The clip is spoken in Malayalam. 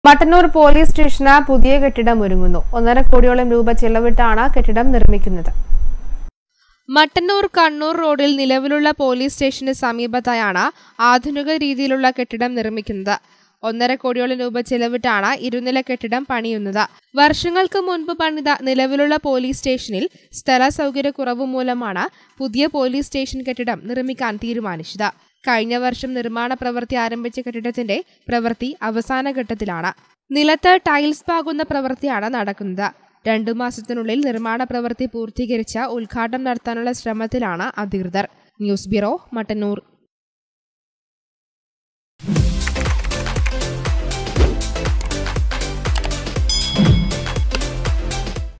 മട്ടന്നൂർ പോലീസ് സ്റ്റേഷന് പുതിയ കെട്ടിടം ഒരുങ്ങുന്നു ഒന്നര കോടിയോളം രൂപ ചെലവിട്ടാണ് കെട്ടിടം നിർമ്മിക്കുന്നത് മട്ടന്നൂർ കണ്ണൂർ റോഡിൽ നിലവിലുള്ള പോലീസ് സ്റ്റേഷന് സമീപത്തായാണ് ആധുനിക രീതിയിലുള്ള കെട്ടിടം നിർമ്മിക്കുന്നത് ഒന്നര കോടിയോളം രൂപ ചെലവിട്ടാണ് ഇരുനില കെട്ടിടം പണിയുന്നത് വർഷങ്ങൾക്ക് മുൻപ് പണിത നിലവിലുള്ള പോലീസ് സ്റ്റേഷനിൽ സ്ഥല സൗകര്യക്കുറവ് മൂലമാണ് പുതിയ പോലീസ് സ്റ്റേഷൻ കെട്ടിടം നിർമ്മിക്കാൻ തീരുമാനിച്ചത് കഴിഞ്ഞ വർഷം നിർമ്മാണ പ്രവൃത്തി ആരംഭിച്ച കെട്ടിടത്തിന്റെ പ്രവൃത്തി അവസാന ഘട്ടത്തിലാണ് നിലത്ത് ടൈൽസ് പാകുന്ന പ്രവൃത്തിയാണ് നടക്കുന്നത് രണ്ടു മാസത്തിനുള്ളിൽ നിർമ്മാണ പ്രവൃത്തി പൂർത്തീകരിച്ച് ഉദ്ഘാടനം നടത്താനുള്ള ശ്രമത്തിലാണ് അധികൃതർ ന്യൂസ് ബ്യൂറോ മട്ടന്നൂർ